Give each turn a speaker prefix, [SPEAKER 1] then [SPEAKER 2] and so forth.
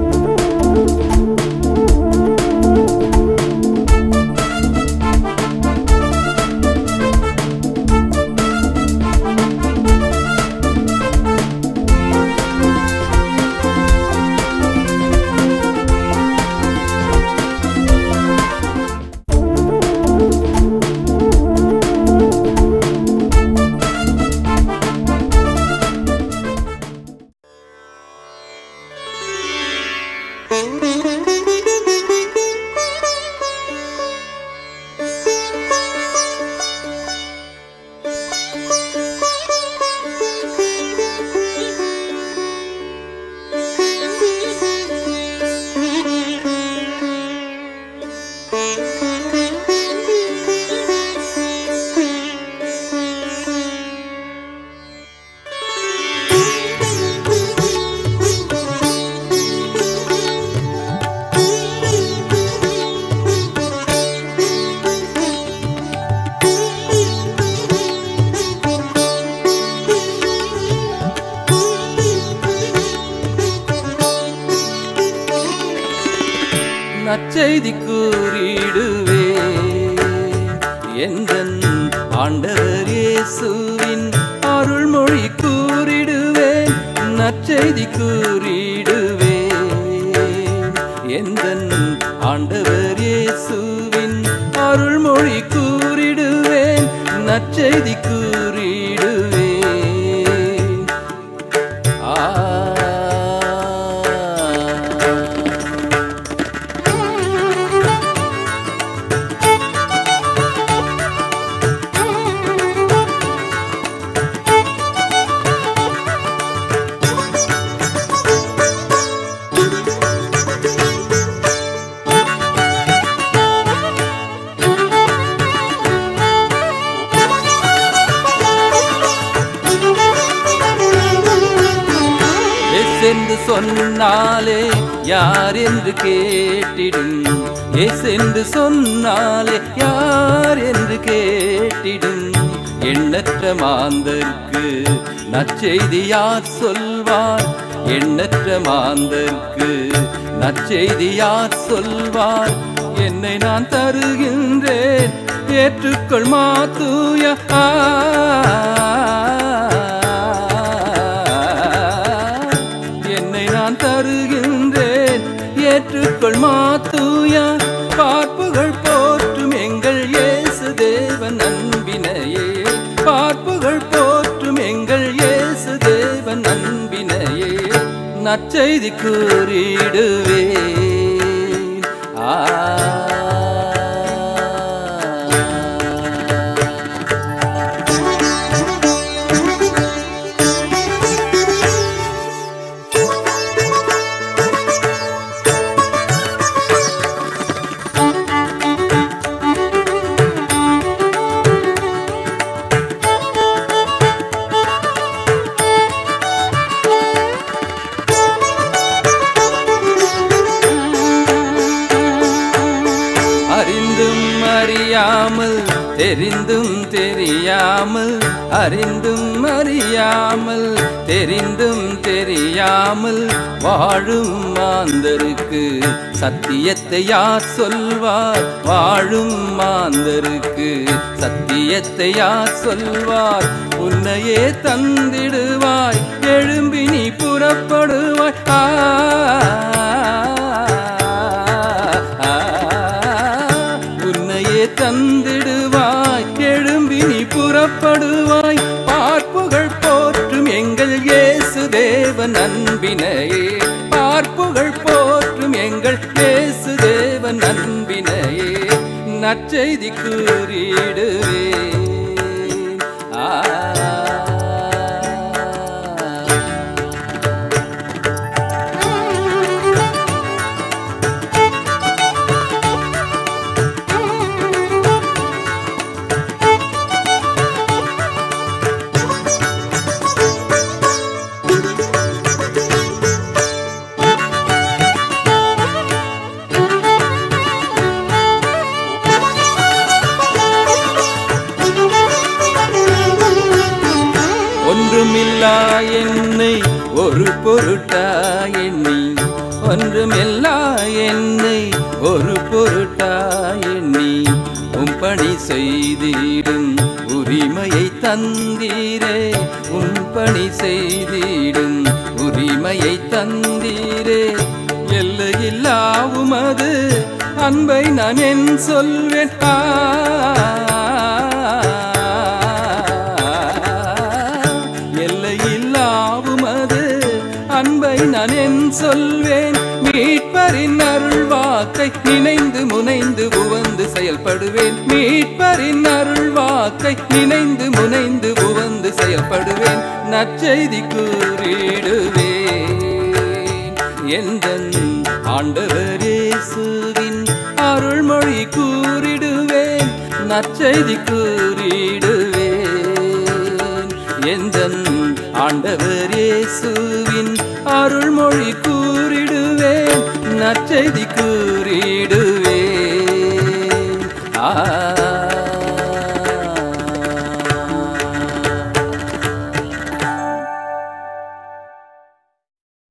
[SPEAKER 1] நற்செய்தி கூறிடுவே எந்த ஆண்டவர் இயேசுவின் அருள்மொழி கூறிடுவேன் நற்செய்தி கூறிடுவேன் எந்த ஆண்டவர் இயேசுவின் அருள்மொழி கூறிடுவேன் நற்செய்தி கூறிடுவேன் ஆ எஸ் என்று சொன்னாலே யார் என்று கேட்டிடும் எஸ் என்று சொன்னாலே யார் என்று கேட்டிடும் எண்ணற்ற மாந்தருக்கு நற்செய்தி யார் சொல்வார் எண்ணற்ற மாந்தருக்கு நற்செய்தி யார் சொல்வார் என்னை நான் தருகின்றேன் ஏற்றுக்கொள் மாத்தூய என்னை நான் தருகின்றேன் ஏற்றுக்கொள் மாத்தூயா பார்ப்புகள் போற்றும் எங்கள் இயேசு தேவன் அன்பினையே பார்ப்புகள் போற்றும் எங்கள் இயேசு தேவன் அன்பினையே நற்செய்தி கூறிடுவே ஆ அறிந்தும் அறியாமல் தெரிந்தும் தெரியாமல் அறிந்தும் அறியாமல் தெரிந்தும் தெரியாமல் வாழும் மாந்தருக்கு சத்தியத்தை யார் சொல்வார் வாழும் மாந்தருக்கு சத்தியத்தை யார் சொல்வார் உன்னையே தந்திடுவாய் எழும்பி நீ புறப்படுவாய் ஆ உன்னையே தந்திடுவாய் எழும்பி நீ புறப்படுவாய் பார்ப்புகள் போற்றும் எங்கள் இயேசு தேவன் அன்பினையே பார்ப்புகள் போற்றும் எங்கள் இயேசு தேவன் அன்பினையே நற்செய்தி கூறிடுவே ஆ ஒன்றுமில்லா என்னை ஒரு பொருட்டா எண்ணி ஒன்றுமில்லா என்னை ஒரு பொருட்டாய் எண்ணி உம் பணி செய்திடும் உரிமையை தந்தீரே உம் பணி செய்திடும் உரிமையை தந்தீரே எல்லையில்லா உமது அன்பை நான் என் சொல்வேன் ஆ, எல்லையில்லா உமது அன்பை நான் என் சொல்வேன் மீட்பரின் அருள் வாக்கை நினைந்து முனைந்து உவந்து செயல்படுவேன் மீட்பரின் அருள் வாக்கை நினைந்து முனைந்து உவந்து செயல்படுவேன் நற்செய்தி கூறிடுவேன் எந்த ஆண்டவர் இயேசுவின் அருள்மொழி கூறிடுவேன் நற்செய்தி கூறிடுவேன் எந்த ஆண்டவர் இயேசுவின் அருள்மொழி கூறிடுவேன் நற்செய்தி கூறிடுவேன்